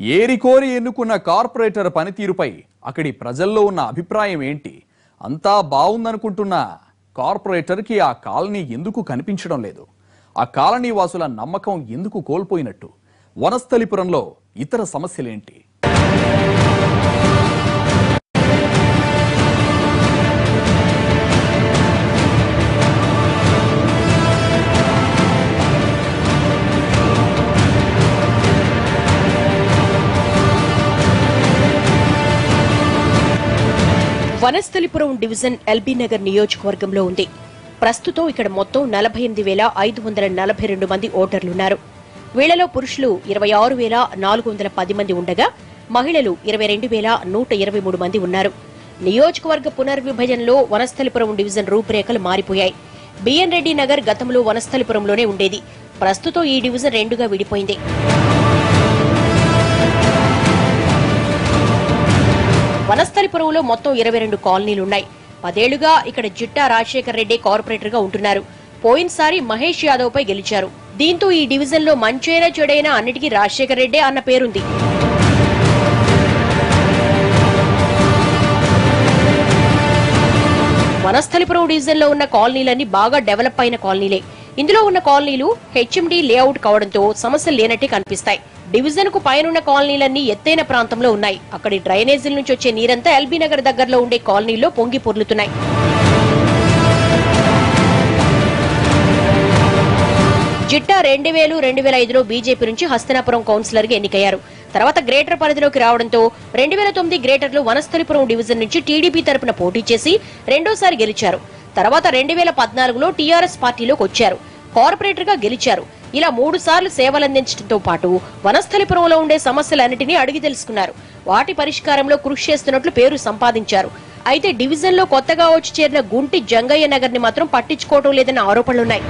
ఏరికోరి ఎన్నుకున్న కార్పొరేటర్ పనితీరుపై అక్కడి ప్రజల్లో ఉన్న అభిప్రాయం ఏంటి అంతా బాగుందనుకుంటున్న కార్పొరేటర్కి ఆ కాలనీ ఎందుకు కనిపించడం లేదు ఆ కాలనీ వాసుల నమ్మకం ఎందుకు కోల్పోయినట్టు వనస్థలిపురంలో ఇతర సమస్యలేంటి వనస్థలిపురం డివిజన్ ఎల్బీ నగర్ నియోజకవర్గంలో ఉంది ప్రస్తుతం ఇక్కడ మొత్తం నలభై ఎనిమిది వేల ఐదు వందల నలభై రెండు మంది ఓటర్లున్నారు వీళ్లలో పురుషులు ఇరవై ఆరు వేల నాలుగు వందల పది మంది ఉండగా మహిళలు ఇరవై రెండు వేల నూట ఇరవై మూడు మంది ఉన్నారు నియోజకవర్గ పునర్విభజనలో వనస్థలిపురం డివిజన్ రూపురేఖలు మారిపోయాయి బిఎన్ రెడ్డి నగర్ గతంలో వనస్థలిపురంలోనే ఉండేది ప్రస్తుతం ఈ డివిజన్ రెండుగా విడిపోయింది వనస్థలిపురంలో మొత్తం ఇరవై రెండు కాలనీలున్నాయి పదేళ్లుగా ఇక్కడ జిట్టా రాజశేఖర్ రెడ్డి కార్పొరేటర్ గా ఉంటున్నారు పోయినసారి మహేష్ యాదవ్ పై గెలిచారు దీంతో ఈ డివిజన్ లో మంచైనా చెడైనా అన్నిటికీ రాజశేఖర్ రెడ్డే అన్న పేరుంది వనస్థలిపురం డివిజన్ లో ఉన్న కాలనీలన్నీ బాగా డెవలప్ అయిన కాలనీలే ఇందులో ఉన్న కాలనీలు హెచ్ఎండి లేఅవుట్ కావడంతో సమస్యలు లేనట్టే కనిపిస్తాయి డివిజన్ కు పైనున్న కాలనీలన్నీ ఎత్తైన ప్రాంతంలో ఉన్నాయి అక్కడి డ్రైనేజీల నుంచి వచ్చే నీరంతా ఎల్బీ నగర్ దగ్గరలో ఉండే కాలనీల్లో పొంగి పొర్లుతున్నాయి జిట్టా రెండు వేలు రెండు వేల ఐదులో బీజేపీ నుంచి హస్తనాపురం కౌన్సిలర్ గా ఎన్నికయ్యారు తర్వాత గ్రేటర్ పరిధిలోకి రావడంతో రెండు వేల తొమ్మిది గ్రేటర్లు వనస్థలిపురం డివిజన్ నుంచి టీడీపీ తరపున పోటీ చేసి రెండోసారి గెలిచారు తర్వాత రెండు వేల పద్నాలుగులో టీఆర్ఎస్ పార్టీలోకి వచ్చారు కార్పొరేటర్ గా గెలిచారు ఇలా మూడు సార్లు సేవలందించడంతో పాటు వనస్థలిపురంలో ఉండే సమస్యలన్నింటినీ అడిగి తెలుసుకున్నారు వాటి పరిష్కారంలో కృషి చేస్తున్నట్లు పేరు సంపాదించారు అయితే డివిజన్ లో కొత్తగా వచ్చి చేరిన గుంటి జంగయ్య నగర్ ని మాత్రం పట్టించుకోవటం లేదన్న ఆరోపణలున్నాయి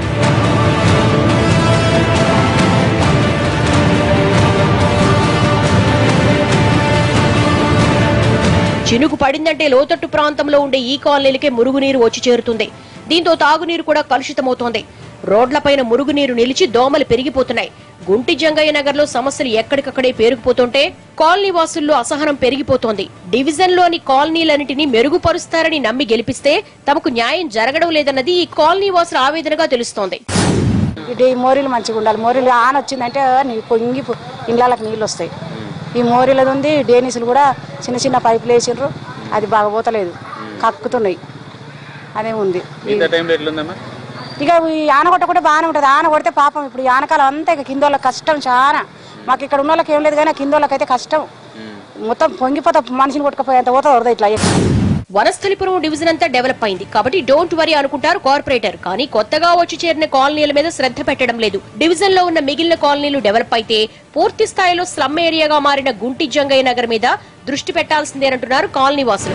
చినుకు పడిందంటే లోతట్టు ప్రాంతంలో ఉండే ఈ కాలనీలకే మురుగునీరు వచ్చి చేరుతుంది దీంతో తాగునీరు కూడా కలుషితమవుతోంది రోడ్లపైన మురుగునీరు నిలిచి దోమలు పెరిగిపోతున్నాయి గుంటి జంగయ్య నగర్ లో సమస్యలు ఎక్కడికక్కడే పేరుకుపోతుంటే కాలనీ వాసుల్లో అసహనం పెరిగిపోతోంది డివిజన్ లోని కాలనీలన్నింటినీ మెరుగుపరుస్తారని నమ్మి గెలిపిస్తే తమకు న్యాయం జరగడం లేదన్నది ఈ కాలనీ వాసుల ఆవేదనగా తెలుస్తోంది ఇటు ఈ మోరీలు మంచిగా ఉండాలి మోరీలు ఆన వచ్చిందంటే నీ పొంగి పొ- ఇండ్లకి నీళ్ళు వస్తాయి ఈ మోరీలది ఉంది డేనిసులు కూడా చిన్న చిన్న పైపులు వేసిండ్రు అది బాగా పోతలేదు కక్కుతున్నాయి అదే ఉంది మిగతా టైంలో ఎట్లుందమ్మా ఇక ఈ ఆన కొట్ట కూడా బాగానే ఉంటుంది ఆన కొడితే పాపం ఇప్పుడు ఈ ఆనకాలం అంతా ఇక కింద వాళ్ళకి కష్టం చాలా మాకు ఇక్కడ ఉన్న వాళ్ళకి ఏం లేదు కానీ కింద వాళ్ళకైతే కష్టం మొత్తం పొంగిపోతా మనిషిని కొట్టుకుపోయేంత పోతుంది వరద ఇట్లా వనస్థలిపురం డివిజన్ అంతా డెవలప్ అయింది కాబట్టి డోంట్ వరీ అనుకుంటారు కార్పొరేటర్ కానీ కొత్తగా వచ్చి చేరిన కాలనీల మీద శ్రద్ధ పెట్టడం లేదు డివిజన్ లో ఉన్న మిగిలిన కాలనీలు డెవలప్ అయితే పూర్తి స్థాయిలో స్లమ్ ఏరియాగా మారిన గుంటి జంగయ్య నగర్ మీద దృష్టి పెట్టాల్సిందేనంటున్నారు కాలనీ వాసులు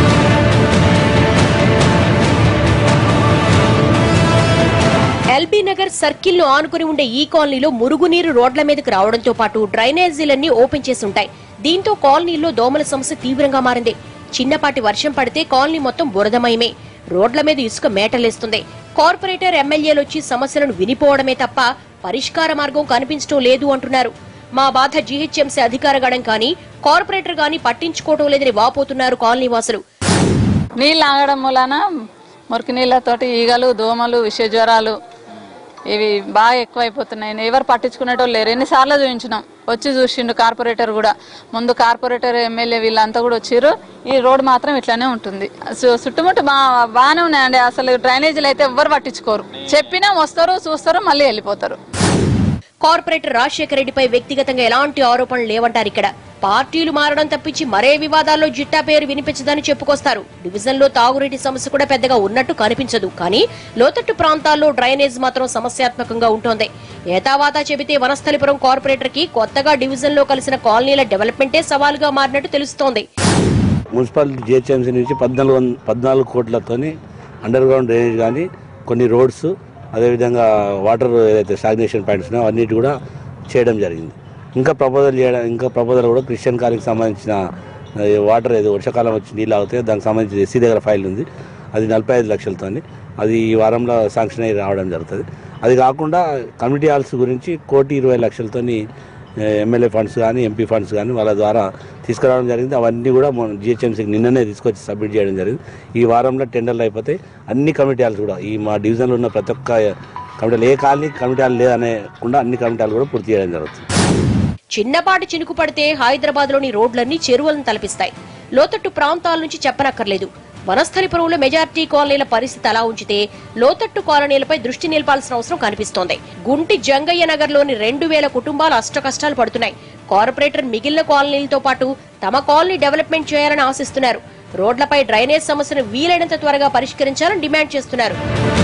ఎల్బీ నగర్ సర్కిల్ ను ఆనుకుని ఉండే ఈ కాలనీలో మురుగునీరు రోడ్ల మీదకు రావడంతో పాటు డ్రైనేజీలన్నీ ఓపెన్ చేసి ఉంటాయి దీంతో కాలనీలో దోమల సమస్య తీవ్రంగా మారింది చిన్నపాటి వర్షం పడితే కాలనీ మొత్తం బురదమయమే రోడ్ల మీద ఇసుక మేటలేస్తుంది కార్పొరేటర్ ఎమ్మెల్యేలు వచ్చి సమస్యలను వినిపోవడమే తప్ప పరిష్కార మార్గం కనిపించడం లేదు అంటున్నారు మా బాధ జీహెచ్ఎంసీ అధికార గణం కానీ కార్పొరేటర్ గాని పట్టించుకోవడం లేదని వాపోతున్నారు కాలనీ వాసులు నీళ్ళు ఆగడం మూలాన మురికి నీళ్ళతోటి ఈగలు దోమలు విష జ్వరాలు ఇవి బాగా ఎక్కువైపోతున్నాయి ఎవరు పట్టించుకునేటోళ్ళు లేరు ఎన్నిసార్లు చూపించినాం వచ్చి చూసిండు కార్పొరేటర్ కూడా ముందు కార్పొరేటర్ ఎమ్మెల్యే వీళ్ళంతా కూడా వచ్చిర్రు ఈ రోడ్ మాత్రం ఇట్లానే ఉంటుంది సు- చుట్టుముట్టు బా బాగానే ఉన్నాయండి అసలు డ్రైనేజీలు అయితే ఎవ్వరు పట్టించుకోరు చెప్పినా వస్తారు చూస్తారు మళ్ళీ వెళ్ళిపోతారు కార్పొరేటర్ రాజశేఖర రెడ్డిపై వ్యక్తిగతంగా ఎలాంటి ఆరోపణలు లేవంటారు ఇక్కడ పార్టీలు మారడం తప్పించి మరే వివాదాల్లో జిట్టా పేరు వినిపించదని చెప్పుకొస్తారు డివిజన్ లో తాగునీటి సమస్య కూడా పెద్దగా ఉన్నట్టు కనిపించదు కానీ లోతట్టు ప్రాంతాల్లో డ్రైనేజ్ మాత్రం సమస్యాత్మకంగా ఉంటోంది ఏతావాతా చెబితే వనస్థలిపురం కార్పొరేటర్ కి కొత్తగా డివిజన్ లో కలిసిన కాలనీల డెవలప్మెంటే సవాలుగా మారినట్టు తెలుస్తోంది మున్సిపాలిటీ జిహెచ్ఎంసీ నుంచి పద్నాలుగు వంద పద్నాలుగు కోట్లతోని అండర్ గ్రౌండ్ డ్రైనేజ్ కానీ కొన్ని రోడ్స్ అదేవిధంగా వాటర్ ఏదైతే స్టాగ్నేషన్ పాయింట్స్ ఉన్నాయో అన్నిటి కూడా చేయడం జరిగింది ఇంకా ప్రపోజల్ చేయడం ఇంకా ప్రపోజల్ కూడా క్రిస్టియన్ కాలనీకి సంబంధించిన ఆ, వాటర్ ఏదో వర్షాకాలం వచ్చి నీళ్ళు అవుతాయి దానికి సంబంధించి ఎస్సీ దగ్గర ఫైల్ ఉంది అది నలభై ఐదు లక్షలతో అది ఈ వారంలో శాంక్షన్ అయ్యి రావడం జరుగుతుంది అది కాకుండా కమ్యూనిటీ హాల్స్ గురించి కోటి ఇరవై లక్షలతోని ఎమ్మెల్యే ఫండ్స్ కానీ ఎంపీ ఫండ్స్ కానీ వాళ్ళ ద్వారా తీసుకురావడం జరిగింది అవన్నీ కూడా మన జిహెచ్ఎంసీకి నిన్ననే తీసుకొచ్చి సబ్మిట్ చేయడం జరిగింది ఈ వారంలో టెండర్లు అయిపోతే అన్ని కమిటీ హాల్స్ కూడా ఈ మా డివిజన్లో ఉన్న ప్రతి ఒక్క కమిటీలు ఏ కాలనీ కమిటీ హాల్ లేదనేకుండా అన్ని కమిటీ హాల్ కూడా పూర్తి చేయడం జరుగుతుంది చిన్నపాటి చినుకు పడితే హైదరాబాద్ లోని రోడ్లన్నీ చెరువులను తలపిస్తాయి లోతట్టు ప్రాంతాల నుంచి చెప్పనక్కర్లేదు వనస్థలిపురంలో మెజార్టీ కాలనీల పరిస్థితి అలా ఉంచితే లోతట్టు కాలనీలపై దృష్టి నిలపాల్సిన అవసరం కనిపిస్తోంది గుంటి జంగయ్య నగర్ లోని రెండు వేల కుటుంబాలు అష్టకష్టాలు పడుతున్నాయి కార్పొరేటర్ మిగిలిన కాలనీలతో పాటు తమ కాలనీ డెవలప్మెంట్ చేయాలని ఆశిస్తున్నారు రోడ్లపై డ్రైనేజ్ సమస్యను వీలైనంత త్వరగా పరిష్కరించాలని డిమాండ్ చేస్తున్నారు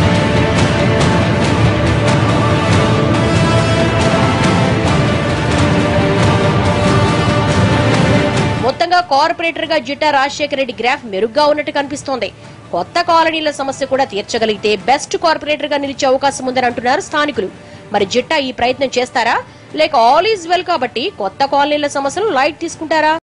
మొత్తంగా కార్పొరేటర్ గా జిట్టా రాజశేఖర రెడ్డి గ్రాఫ్ మెరుగ్గా ఉన్నట్టు కనిపిస్తోంది కొత్త కాలనీల సమస్య కూడా తీర్చగలిగితే బెస్ట్ కార్పొరేటర్ గా నిలిచే అవకాశం ఉందని అంటున్నారు స్థానికులు మరి జిట్టా ఈ ప్రయత్నం చేస్తారా లేక ఆల్ ఈజ్ వెల్ కాబట్టి కొత్త కాలనీల సమస్యలు లైట్ తీసుకుంటారా